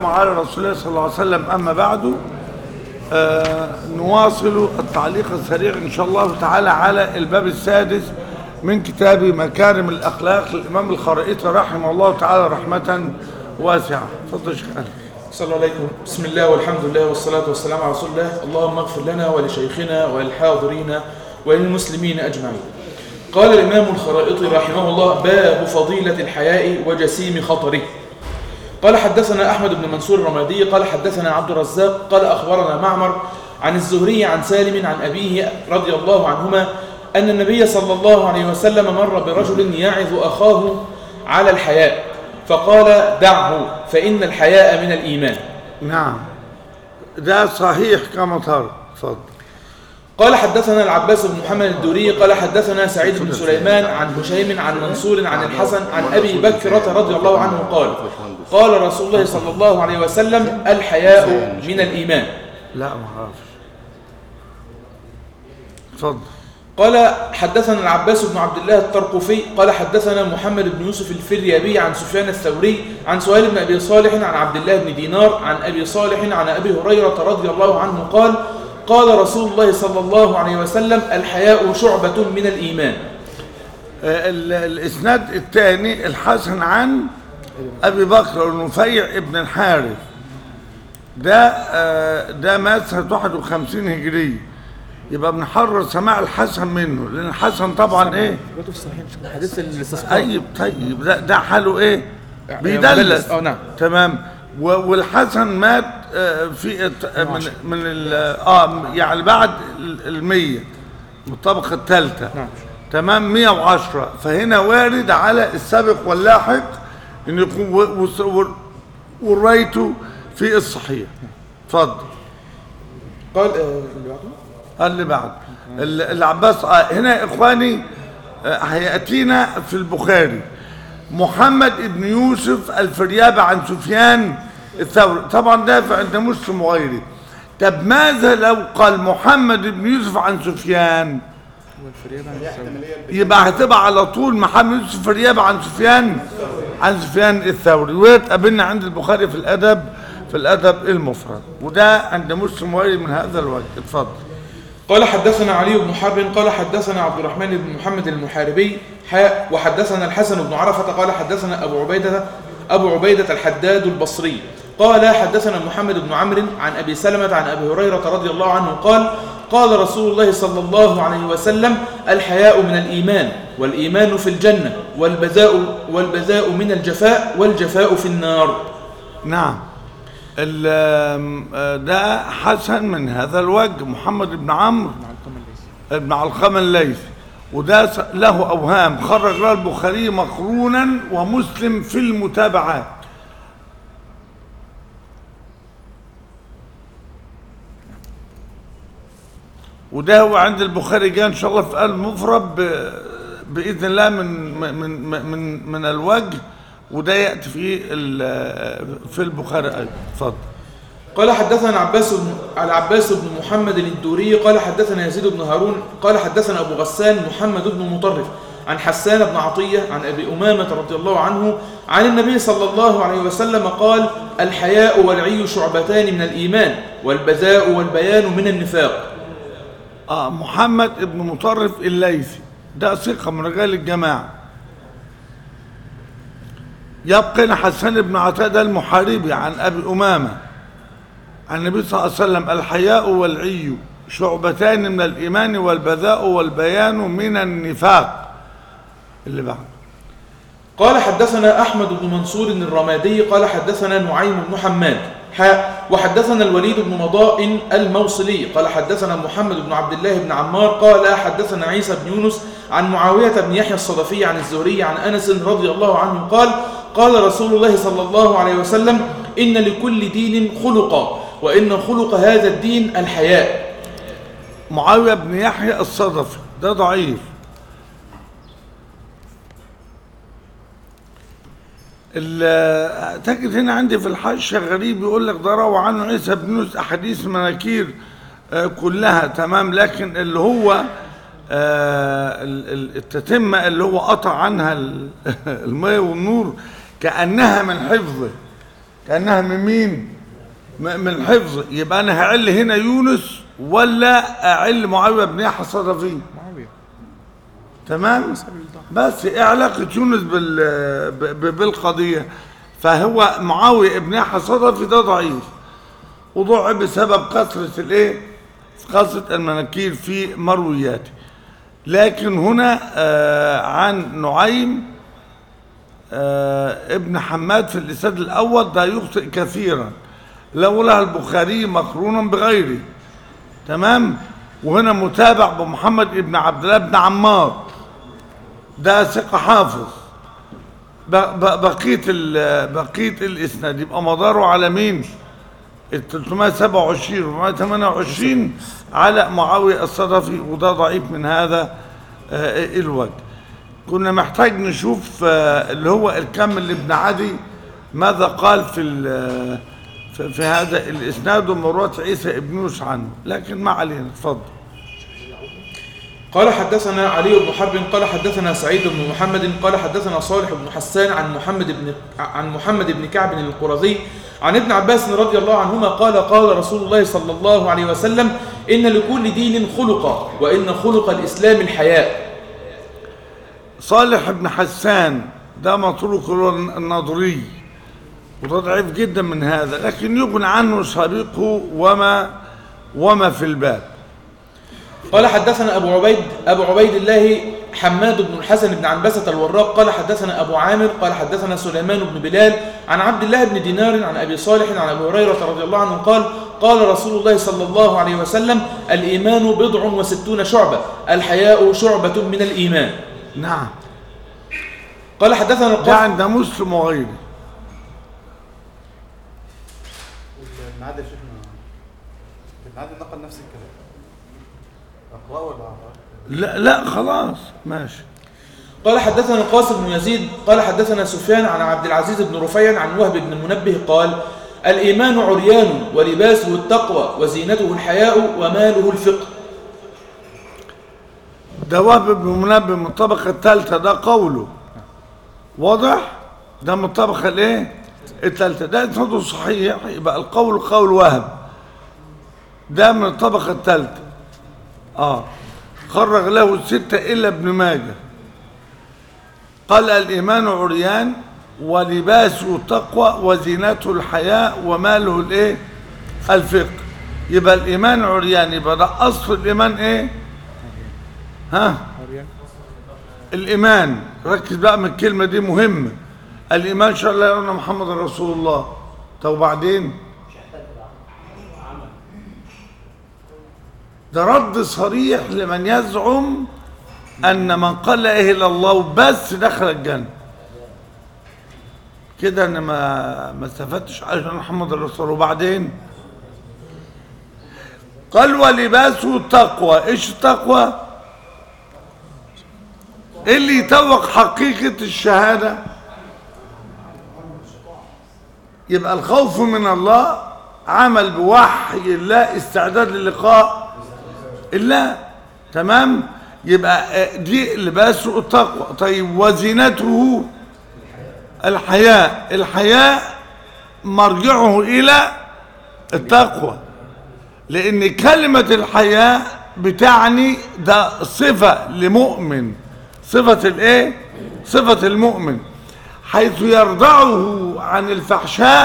على رسول الله صلى الله عليه وسلم أما بعد آه نواصل التعليق السريع إن شاء الله تعالى على الباب السادس من كتاب مكارم الأخلاق للإمام الخرائطي رحمه الله تعالى رحمة واسعة تفضل يا شيخ أهلا. صلى الله عليكم بسم الله والحمد لله والصلاة والسلام على رسول الله اللهم اغفر لنا ولشيخنا وللحاضرين وللمسلمين أجمعين قال الإمام الخرائطي رحمه الله باب فضيلة الحياء وجسيم خطره قال حدثنا أحمد بن منصور الرمادي قال حدثنا عبد الرزاق قال أخبرنا معمر عن الزهري عن سالم عن أبيه رضي الله عنهما أن النبي صلى الله عليه وسلم مر برجل يعظ أخاه على الحياء فقال دعه فإن الحياء من الإيمان نعم ده صحيح كما ترى تفضل قال حدثنا العباس بن محمد الدوري قال حدثنا سعيد بن سليمان عن هشيم عن منصور عن الحسن عن أبي بكرة رضي الله عنه قال قال رسول الله صلى الله عليه وسلم الحياء من الإيمان لا ما اعرفش اتفضل قال حدثنا العباس بن عبد الله الطرقفي قال حدثنا محمد بن يوسف الفريابي عن سفيان الثوري عن سهيل بن أبي صالح عن عبد الله بن دينار عن أبي صالح عن أبي هريرة رضي الله عنه قال قال رسول الله صلى الله عليه وسلم الحياء شعبة من الإيمان آه، ال- الاسناد الثاني الحسن عن ابي بكر النفيع ابن الحارث ده آه، ده مات سنه 51 هجريه يبقى بنحرر سماع الحسن منه لان الحسن طبعا ايه في الصحيح حديث الاستسقاء طيب طيب ده, ده حاله ايه يعني بيدلس مدلس. اه نعم تمام و- والحسن مات آه، في الت- من من ال- اه يعني بعد ال- المية من الطبقة الثالثة نعم. تمام 110 فهنا وارد على السابق واللاحق ان يكون و- وس- ور- وريته في الصحيح اتفضل قال آه، اللي بعده قال لي بعد ال- العباس آه هنا يا اخواني آه، هياتينا في البخاري محمد بن يوسف الفريابي عن سفيان الثوري طبعا ده في عند مسلم وغيره طب ماذا لو قال محمد بن يوسف عن سفيان يبقى هتبقى على طول محمد يوسف الفريابي عن سفيان عن سفيان الثوري وتقابلنا عند البخاري في الادب في الادب المفرد وده عند مسلم وغيره من هذا الوجه اتفضل قال حدثنا علي بن حرب قال حدثنا عبد الرحمن بن محمد المحاربي حاء وحدثنا الحسن بن عرفة قال حدثنا أبو عبيدة أبو عبيدة الحداد البصري قال حدثنا محمد بن عمرو عن أبي سلمة عن أبي هريرة رضي الله عنه قال قال رسول الله صلى الله عليه وسلم الحياء من الإيمان والإيمان في الجنة والبذاء والبذاء من الجفاء والجفاء في النار نعم ال- آم، آه، ده حسن من هذا الوجه محمد بن عمرو بن علقمة الليثي وده س- له أوهام خرج له البخاري مقرونا ومسلم في المتابعات وده هو عند البخاري جاء ان شاء الله في قلب مفرد ب- باذن الله من من من من, من الوجه وده ياتي في ال- في البخاري ايضا اتفضل قال حدثنا عباس بن العباس بن محمد الدوري قال حدثنا يزيد بن هارون قال حدثنا ابو غسان محمد بن مطرف عن حسان بن عطيه عن ابي امامه رضي الله عنه عن النبي صلى الله عليه وسلم قال الحياء والعي شعبتان من الايمان والبذاء والبيان من النفاق اه محمد بن مطرف الليثي ده ثقه من رجال الجماعه يبقى هنا حسان بن عطاء ده المحاربي عن ابي امامه عن النبي صلى الله عليه وسلم الحياء والعي شعبتان من الايمان والبذاء والبيان من النفاق اللي بعد قال حدثنا أحمد بن منصور الرمادي قال حدثنا نعيم بن حماد حاء وحدثنا الوليد بن مضاء الموصلي قال حدثنا محمد بن عبد الله بن عمار قال حدثنا عيسى بن يونس عن معاوية بن يحيى الصدفي عن الزهري عن أنس رضي الله عنه قال قال رسول الله صلى الله عليه وسلم إن لكل دين خلقا وإن خلق هذا الدين الحياء معاويه بن يحيى الصدفي ده ضعيف ال- تجد هنا عندي في الحاشيه غريب يقول لك ده روى عنه عيسى بن يونس احاديث مناكير آه، كلها تمام لكن اللي هو آه، ال- ال- التتمه اللي هو قطع عنها ال- الماء والنور كانها من حفظه كأنها من مين م- من الحفظ يبقى أنا هعل هنا يونس ولا أعل معاوية بن يحيى الصدفي معاوية تمام بس ايه علاقة يونس بال ب- ب- بالقضية فهو معاوية ابن يحيى الصدفي ده ضعيف وضع بسبب كثرة الايه كثرة المناكير في مروياته لكن هنا آه عن نعيم آه ابن حماد في الإسناد الأول ده يخطئ كثيرا لولا البخاري مقرونا بغيره تمام وهنا متابع بمحمد ابن عبد الله بن عمار ده ثقة حافظ ب- ب- بقية ال- بقية الإسناد يبقى مداره على مين؟ ال 327 و 428 على معاوية الصدفي وده ضعيف من هذا آه، الوجه كنا محتاج نشوف آه، اللي هو الكم لابن عدي ماذا قال في ال- في في هذا الإسناد ومروة عيسى ابن يوسف عنه لكن ما علينا اتفضل قال حدثنا علي بن حرب قال حدثنا سعيد بن محمد قال حدثنا صالح بن حسان عن محمد بن عن محمد بن كعب القرظي عن ابن عباس رضي الله عنهما قال قال رسول الله صلى الله عليه وسلم إن لكل دين خلقا وإن خلق الإسلام الحياء صالح بن حسان ده متروك له النضري وده ضعيف جدا من هذا لكن يغني عنه سابقه وما وما في الباب قال حدثنا أبو عبيد أبو عبيد الله حماد بن الحسن بن عنبسة الوراق قال حدثنا أبو عامر قال حدثنا سليمان بن بلال عن عبد الله بن دينار عن أبي صالح عن أبي هريرة رضي الله عنه قال قال رسول الله صلى الله عليه وسلم الإيمان بضع وستون شعبة الحياء شعبة من الإيمان نعم قال حدثنا ده القاسم عند مسلم وغيره المعاد يا شيخنا المعاد نقل نفس الكلام اقراه ولا أقرأ؟ لا لا خلاص ماشي قال حدثنا القاسم بن يزيد قال حدثنا سفيان عن عبد العزيز بن رفيع عن وهب بن منبه قال الإيمان عريان ولباسه التقوى وزينته الحياء وماله الفقه ده وهب بن منبه من الطبقة الثالثة ده قوله واضح ده من الطبقة الايه الثالثة ده اسناده صحيح يبقى القول قول وهب ده من الطبقة الثالثة اه خرج له الستة إلا ابن ماجه قال الإيمان عريان ولباسه التقوى وزينته الحياء وماله الايه الفقه يبقى الإيمان عريان يبقى ده أصل الإيمان ايه ها الإيمان ركز بقى من الكلمة دي مهمة الإيمان شاء الله يرون محمد رسول الله طب وبعدين ده رد صريح لمن يزعم أن من قال لا إله إلا الله بس دخل الجنة كده أنا ما ما استفدتش عشان محمد رسول الله وبعدين قال ولباسه التقوى إيش التقوى؟ إيه اللي يتوق حقيقة الشهادة يبقى الخوف من الله عمل بوحي الله استعداد للقاء الله تمام يبقى آه، دي لباسه التقوى طيب وزينته الحياء الحياء مرجعه إلى التقوى لأن كلمة الحياء بتعني ده صفة لمؤمن صفة الايه صفة المؤمن حيث يرضعه عن الفحشاء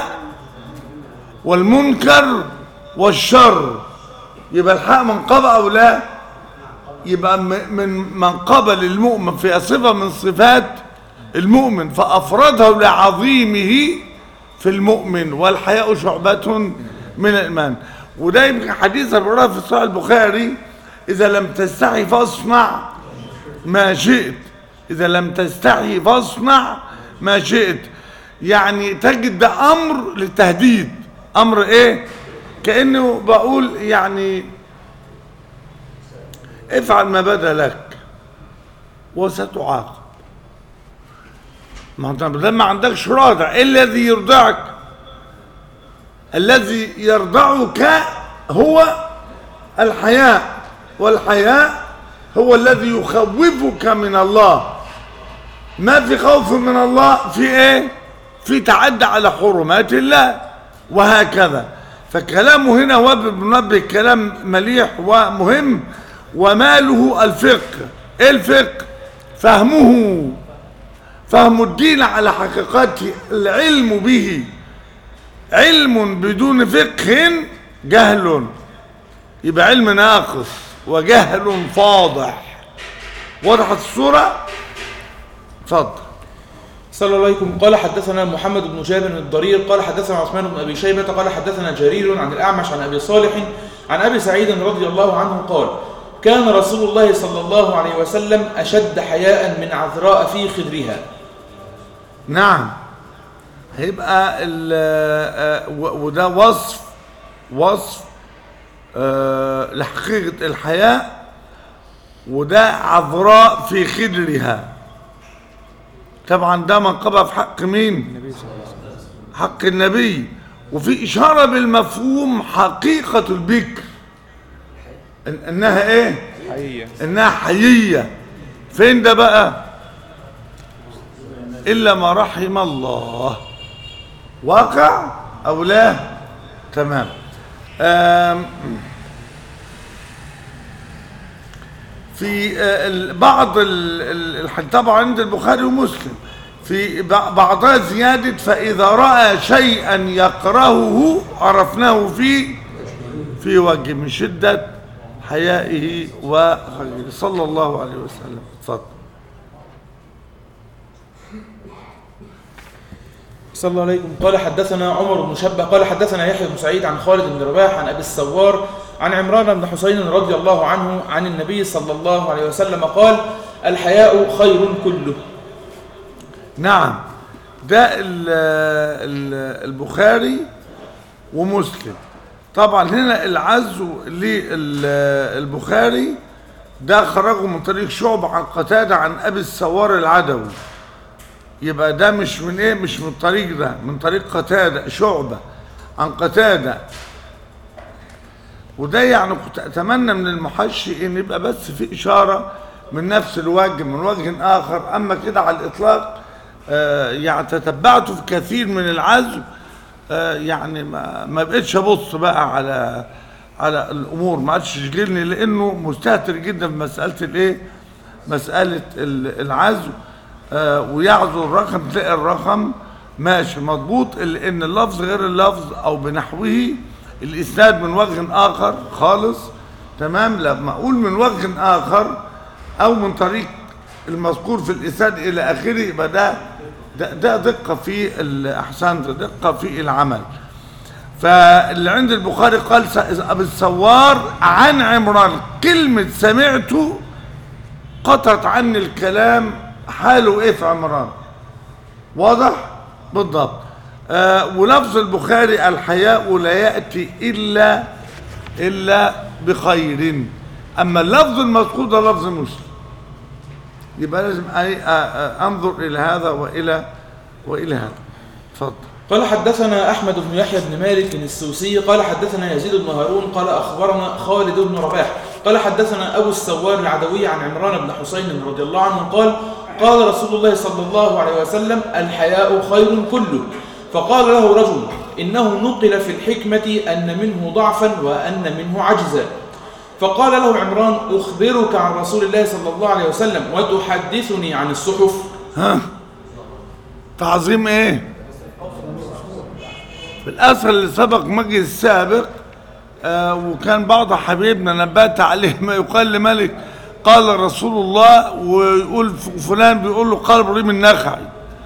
والمنكر والشر يبقى الحق منقبة أو لا يبقى م- من منقبة للمؤمن في صفة من صفات المؤمن فأفرده لعظيمه في المؤمن والحياء شعبة من الإيمان وده يمكن حديث أبو هريرة في صحيح البخاري إذا لم تستحي فاصنع ما شئت إذا لم تستحي فاصنع ما شئت يعني تجد ده أمر للتهديد أمر إيه كأنه بقول يعني افعل ما بدا لك وستعاقب ما انت ما دام ما عندكش رادع ايه الذي يرضعك الذي يرضعك هو الحياء والحياء هو الذي يخوفك من الله ما في خوف من الله في ايه في تعدى على حرمات الله وهكذا فكلامه هنا هو بنبه كلام مليح ومهم وماله الفقه ايه الفقه فهمه فهم الدين على حقيقته العلم به علم بدون فقه جهل يبقى علم ناقص وجهل فاضح وضحت الصورة اتفضل صلى الله عليكم قال حدثنا محمد بن جابر الضرير قال حدثنا عثمان بن ابي شيبه قال حدثنا جرير عن الاعمش عن ابي صالح عن ابي سعيد رضي الله عنه قال كان رسول الله صلى الله عليه وسلم اشد حياء من عذراء في خدرها نعم هيبقى ال- آه، و- وده وصف وصف آه، لحقيقة الحياة وده عذراء في خدرها طبعا ده منقبة في حق مين حق النبي وفي إشارة بالمفهوم حقيقة البكر إن- إنها إيه حقيقة إنها حيية فين ده بقى إلا ما رحم الله واقع أو لا تمام آم، في آه، ال- بعض ال- ال- الحديث طبعا عند البخاري ومسلم في بع- بعضها زيادة فإذا رأى شيئا يكرهه عرفناه في في وجه من شدة حيائه وخجله صلى الله عليه وسلم اتفضل صلى الله عليكم قال حدثنا عمر بن شبه قال حدثنا يحيى بن سعيد عن خالد بن رباح عن ابي السوار عن عمران بن حسين رضي الله عنه عن النبي صلى الله عليه وسلم قال الحياء خير كله نعم ده ال- ال- البخاري ومسلم طبعا هنا العزو للبخاري ده خرجه من طريق شعب عن قتادة عن أبي السوار العدوي يبقى ده مش من ايه مش من الطريق ده من طريق قتادة شعبة عن قتادة وده يعني كنت اتمنى من المحشي ان يبقى بس في اشاره من نفس الوجه من وجه اخر اما كده على الاطلاق آه يعني تتبعته في كثير من العزو آه يعني ما ما بقتش ابص بقى على على الامور ما عادش يشغلني لانه مستهتر جدا في مساله الايه مساله ال- العزو آه ويعزو الرقم تلاقي الرقم ماشي مضبوط الا ان اللفظ غير اللفظ او بنحوه الاسناد من وجه اخر خالص تمام لما اقول من وجه اخر او من طريق المذكور في الاسناد الى اخره يبقى ده ده, ده دقه في الاحسان دقه في العمل فاللي عند البخاري قال س- ابو السوار عن عمران كلمه سمعته قطعت عني الكلام حاله ايه في عمران واضح بالضبط آه ولفظ البخاري الحياء لا ياتي الا الا بخير اما اللفظ المذكور ده لفظ مسلم يبقى لازم أي آه آه انظر الى هذا والى والى هذا اتفضل قال حدثنا أحمد بن يحيى بن مالك السوسي قال حدثنا يزيد بن هارون قال أخبرنا خالد بن رباح قال حدثنا أبو السوار العدوي عن عمران بن حسين رضي الله عنه قال قال رسول الله صلى الله عليه وسلم الحياء خير كله فقال له رجل إنه نقل في الحكمة أن منه ضعفا وأن منه عجزا فقال له عمران أخبرك عن رسول الله صلى الله عليه وسلم وتحدثني عن الصحف ها تعظيم ايه في الاثر اللي سبق مجلس السابق آه وكان بعض حبيبنا نبات عليه ما يقال لملك قال رسول الله ويقول ف- فلان بيقول له قال ابراهيم النخعي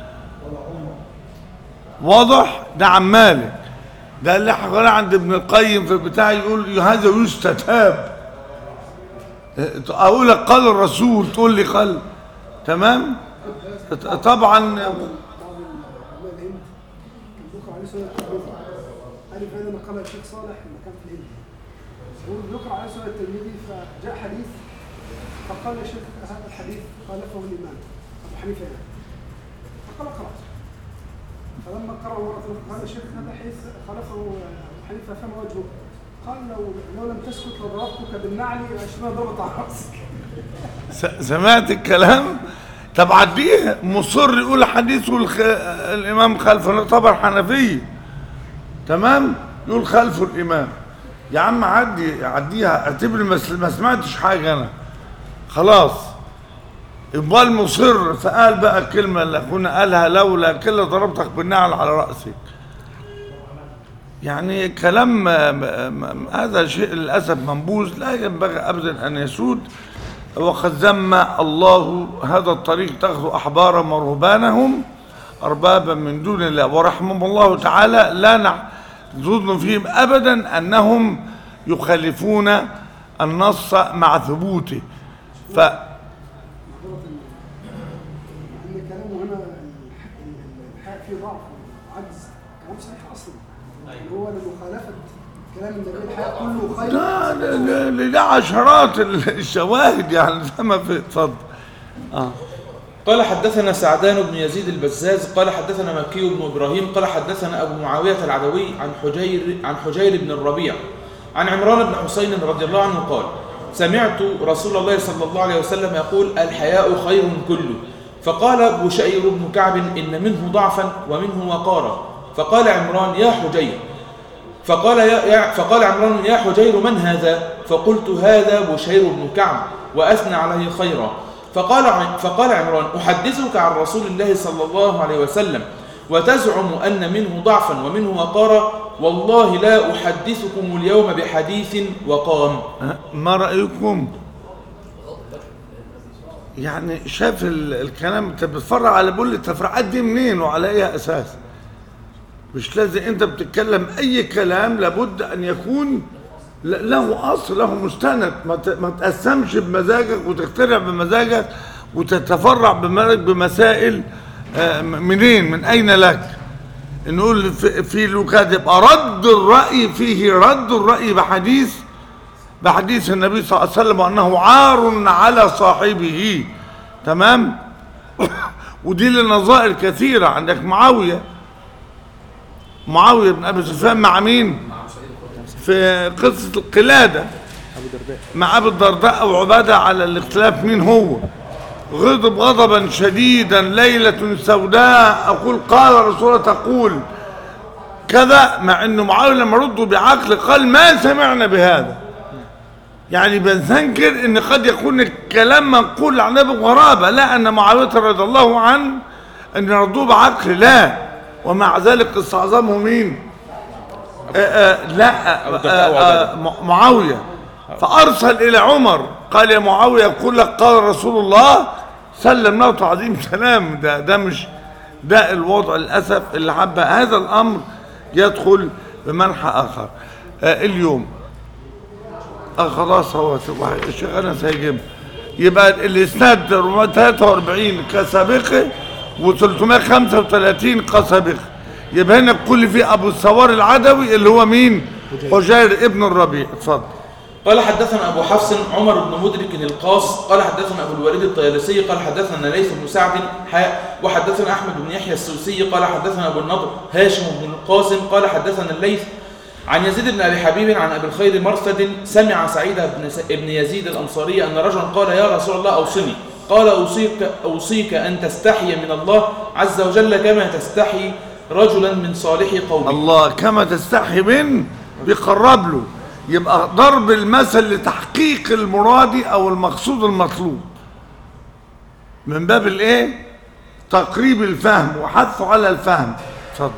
واضح ده عن مالك ده اللي حكى عند ابن القيم في البتاع يقول هذا يستتاب آه، اقول لك قال الرسول تقول لي قال تمام طبعا ذكر عليه سنة الترمذي قال فهذا ما قال الشيخ صالح لما كان في الهند يقول ذكر عليه سنة الترمذي فجاء حديث فقال الشيخ هذا الحديث خالفه الإمام أبو حنيفة يعني فقال قرأت فلما قرأ مرة أخرى قال الشيخ هذا حديث خالفه أبو حنيفة فما وجهه قال لو لو لم تسكت لضربتك بالنعل عشرين ضربة على رأسك س- سمعت الكلام طب عديه مصر يقول حديث والخ... الامام خلفه يعتبر حنفي تمام يقول خلفه الامام يا عم عدي عديها اعتبر ما س- ما سمعتش حاجه انا خلاص يبقى المصر فقال بقى الكلمه اللي اخونا قالها لولا كلا ضربتك بالنعل على راسك يعني كلام م- م- هذا شيء للاسف منبوذ لا ينبغي ابدا ان يسود وقد ذم الله هذا الطريق تاخذ احبارهم ورهبانهم اربابا من دون الله ورحمهم الله تعالى لا نظن فيهم ابدا انهم يخالفون النص مع ثبوته ف معذرة مع ان كلامه هنا الح- الحق فيه ضعف وعجز كلام صحيح اصلا اللي هو لمخالفه كلام النبي الحق كله خير لا لا لا- لا- لا عشرات الشواهد يعني زي ما في اتفضل اه قال حدثنا سعدان بن يزيد البزاز قال حدثنا مكي بن ابراهيم قال حدثنا ابو معاويه العدوي عن حجير عن حجير بن الربيع عن عمران بن حسين رضي الله عنه قال سمعت رسول الله صلى الله عليه وسلم يقول الحياء خير كله فقال بشير بن كعب ان منه ضعفا ومنه وقارا فقال عمران يا حجير فقال يا يا فقال عمران يا حجير من هذا فقلت هذا بشير بن كعب وأثنى عليه خيرا فقال عم- فقال عمران أحدثك عن رسول الله صلى الله عليه وسلم وتزعم أن منه ضعفا ومنه وقارا والله لا أحدثكم اليوم بحديث وقام ما رأيكم يعني شاف ال- الكلام انت بتفرع على بقول التفرعات دي منين وعلى اي اساس مش لازم انت بتتكلم اي كلام لابد ان يكون ل- له اصل له مستند ما ت- ما تقسمش بمزاجك وتخترع بمزاجك وتتفرع بمزاجك بمسائل آه، م- منين من اين لك نقول في, في لوكاد يبقى رد الرأي فيه رد الرأي بحديث بحديث النبي صلى الله عليه وسلم وأنه عار على صاحبه تمام ودي لنظائر كثيرة عندك معاوية معاوية بن أبي سفيان مع مين في قصة القلادة مع أبي الدرداء أو عبادة على الاختلاف مين هو غضب غضبا شديدا ليلة سوداء أقول قال رسول الله تقول كذا مع أنه معاوية لما ردوا بعقل قال ما سمعنا بهذا يعني بنستنكر ان قد يكون الكلام منقول عن ابي غرابه لا ان معاويه رضي الله عنه ان ردوه بعقل لا ومع ذلك استعظمه مين؟ آه آه لا آه آه آه معاويه فارسل الى عمر قال يا معاويه يقول لك قال رسول الله سلم له تعظيم سلام ده ده مش ده الوضع للاسف اللي حبه هذا الامر يدخل بمنحى اخر آه اليوم اه خلاص هو سبحان- الشيخ انس هيجيبها يبقى الاسناد 43 كسابقه و335 كسابقه يبقى هنا كل فيه ابو السوار العدوي اللي هو مين؟ حجير ابن الربيع اتفضل قال حدثنا أبو حفص عمر بن مدرك القاص قال حدثنا أبو الوليد الطيالسي قال حدثنا ليث بن سعد حاء وحدثنا أحمد بن يحيى السوسي قال حدثنا أبو النضر هاشم بن القاسم قال حدثنا الليث عن يزيد بن أبي حبيب عن أبي الخير مرثد سمع سعيد بن, س... بن يزيد الأنصاري أن رجلا قال يا رسول الله أوصني قال أوصيك, أوصيك أن تستحي من الله عز وجل كما تستحي رجلا من صالح قومك الله كما تستحي من بيقرب له يبقى ضرب المثل لتحقيق المراد او المقصود المطلوب من باب الايه تقريب الفهم وحثه على الفهم اتفضل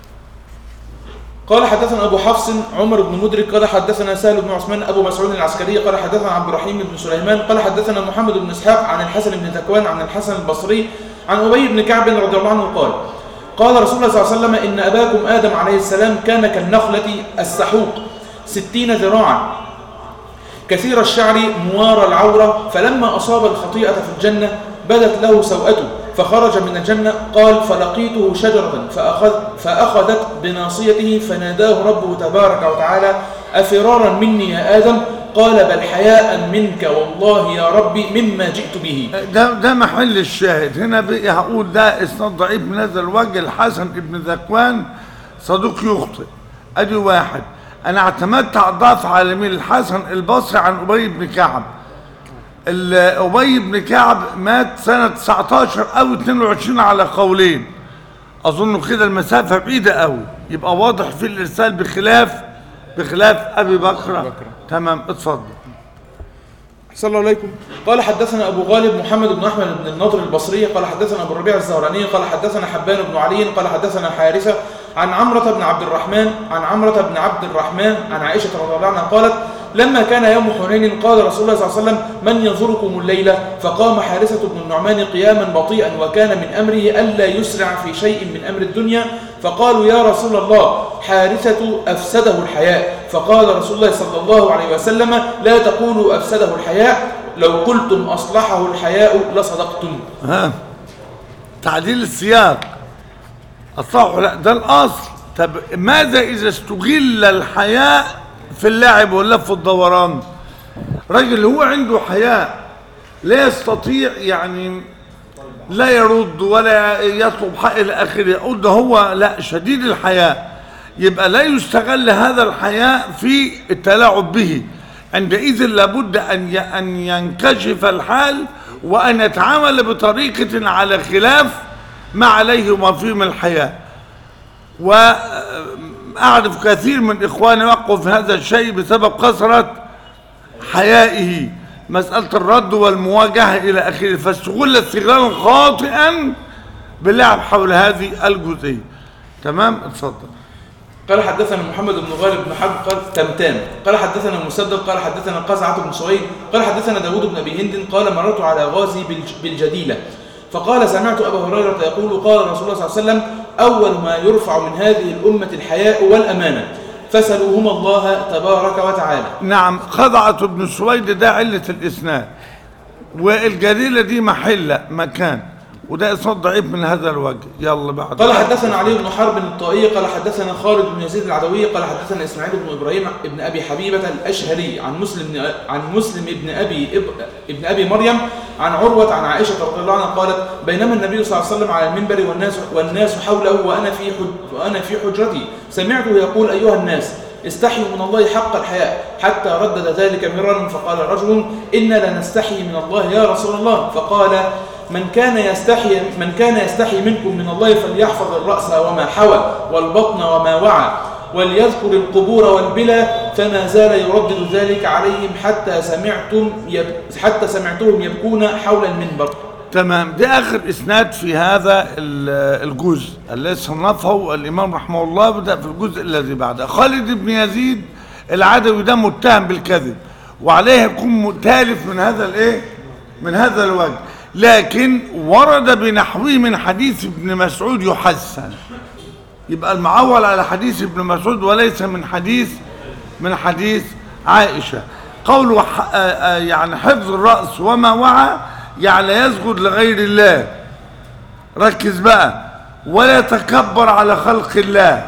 قال حدثنا أبو حفص عمر بن مدرك قال حدثنا سهل بن عثمان أبو مسعود العسكري قال حدثنا عبد الرحيم بن سليمان قال حدثنا محمد بن إسحاق عن الحسن بن ذكوان عن الحسن البصري عن أبي بن كعب رضي الله عنه قال قال رسول الله صلى الله عليه وسلم إن أباكم آدم عليه السلام كان كالنخلة السحوق ستين ذراعا كثير الشعر موار العورة فلما أصاب الخطيئة في الجنة بدت له سوءته فخرج من الجنة قال فلقيته شجرة فأخذ فأخذت بناصيته فناداه ربه تبارك وتعالى أفرارا مني يا آدم قال بل حياء منك والله يا ربي مما جئت به ده ده محل الشاهد هنا بقى هقول ده اسناد ضعيف من هذا الوجه الحسن ابن ذكوان صدوق يخطئ ادي واحد انا اعتمدت على الضعف على مين الحسن البصري عن ابي بن كعب ال- أبي بن كعب مات سنة 19 أو 22 على قولين أظن كده المسافة بعيدة قوي يبقى واضح في الإرسال بخلاف بخلاف أبي بكر تمام اتفضل صلى الله عليكم قال حدثنا أبو غالب محمد بن أحمد بن النضر البصري قال حدثنا أبو الربيع الزهراني قال حدثنا حبان بن علي قال حدثنا حارثة عن عمرة بن عبد الرحمن عن عمرة بن عبد الرحمن عن عائشة رضي الله عنها قالت لما كان يوم حنين قال رسول الله صلى الله عليه وسلم من ينظركم الليلة فقام حارثة بن النعمان قياما بطيئا وكان من أمره ألا يسرع في شيء من أمر الدنيا فقالوا يا رسول الله حارثة أفسده الحياء فقال رسول الله صلى الله عليه وسلم لا تقولوا أفسده الحياء لو قلتم أصلحه الحياء لصدقتم ها تعديل السياق الصح لا ده الأصل طب ماذا إذا استغل الحياء في اللعب واللف والدوران راجل هو عنده حياء لا يستطيع يعني لا يرد ولا يطلب حق الى اخره يقول ده هو لا شديد الحياء يبقى لا يستغل هذا الحياء في التلاعب به عندئذ لابد ان ي- ان ينكشف الحال وان يتعامل بطريقه على خلاف ما عليه وما فيه من الحياء واعرف كثير من اخواني وقعوا في هذا الشيء بسبب كثره حيائه مسألة الرد والمواجهة إلى آخره فاستغل استغلالا خاطئا باللعب حول هذه الجزئية تمام اتفضل قال حدثنا محمد بن غالب بن حرب قال تمتام قال حدثنا مسدد قال حدثنا قزعة بن سويد قال حدثنا داود بن أبي هند قال مررت على غازي بالج- بالجديلة فقال سمعت أبا هريرة يقول قال رسول الله صلى الله عليه وسلم أول ما يرفع من هذه الأمة الحياء والأمانة فسلوهما الله تبارك وتعالى نعم خضعة بن سويد ده علة الإسناد والجليلة دي محلة مكان وده إسناد ضعيف من هذا الوجه يلا بعد قال حدثنا علي بن حرب الطائي قال حدثنا خالد بن يزيد العدوي قال حدثنا اسماعيل بن ابراهيم ابن ابي حبيبه الاشهري عن مسلم بن عن مسلم ابن ابي اب ابن ابي مريم عن عروه عن عائشه رضي الله عنها قالت بينما النبي صلى الله عليه وسلم على المنبر والناس والناس حوله وانا في حج وانا في حجرتي سمعته يقول ايها الناس استحيوا من الله حق الحياء حتى ردد ذلك مرارا فقال رجل إنا لنستحي من الله يا رسول الله فقال من كان يستحي من كان يستحي منكم من الله فليحفظ الرأس وما حوى والبطن وما وعى وليذكر القبور والبلى فما زال يردد ذلك عليهم حتى سمعتم يب حتى سمعتهم يبكون حول المنبر تمام ده آخر إسناد في هذا ال- الجزء الذي صنفه الإمام رحمه الله بدأ في الجزء الذي بعده خالد بن يزيد العدوي ده متهم بالكذب وعليه يكون تالف من هذا الايه من هذا الوجه لكن ورد بنحوه من حديث ابن مسعود يحسن يبقى المعول على حديث ابن مسعود وليس من حديث من حديث عائشة قوله ح- آه آه يعني حفظ الرأس وما وعى يعني يسجد لغير الله ركز بقى ولا يتكبر على خلق الله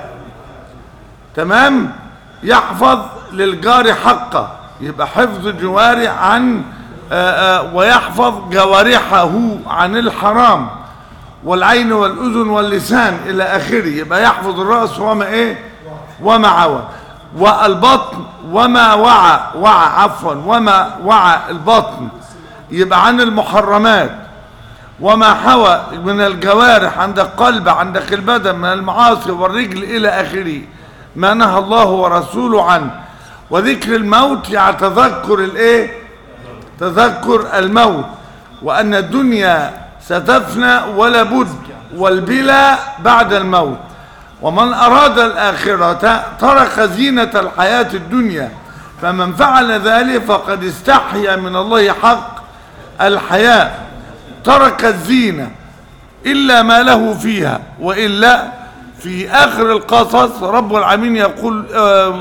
تمام يحفظ للجار حقه يبقى حفظ الجوارح عن آآ آآ ويحفظ جوارحه عن الحرام والعين والأذن واللسان إلى آخره يبقى يحفظ الرأس وما إيه وما عوى والبطن وما وعى وعى عفوا وما وعى البطن يبقى عن المحرمات وما حوى من الجوارح عندك قلب عندك البدن من المعاصي والرجل إلى آخره ما نهى الله ورسوله عنه وذكر الموت يعني تذكر الايه تذكر الموت وأن الدنيا ستفنى ولا بد والبلا بعد الموت ومن أراد الآخرة ترك زينة الحياة الدنيا فمن فعل ذلك فقد استحيا من الله حق الحياة ترك الزينة إلا ما له فيها وإلا في آخر القصص رب العالمين يقول آه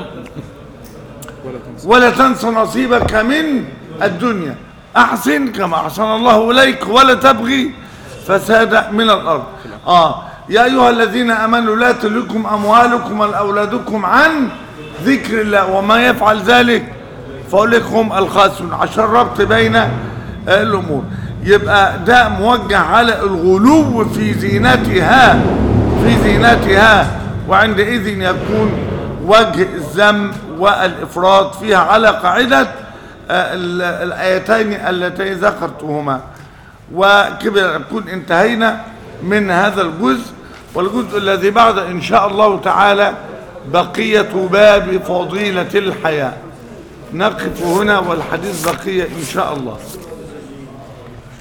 ولا تنس نصيبك من الدنيا أحسن كما أحسن الله إليك ولا تبغي فساد من الأرض آه يا أيها الذين أمنوا لا تلكم أموالكم والأولادكم عن ذكر الله وما يفعل ذلك فأولئك هم الخاسرون عشان ربط بين الأمور يبقى ده موجه على الغلو في زينتها في زينتها وعندئذ يكون وجه الذم والإفراط فيها على قاعدة آه، ال- الآيتين اللتين ذكرتهما وكبر نكون انتهينا من هذا الجزء والجزء الذي بعد إن شاء الله تعالى بقية باب فضيلة الحياة نقف هنا والحديث بقية إن شاء الله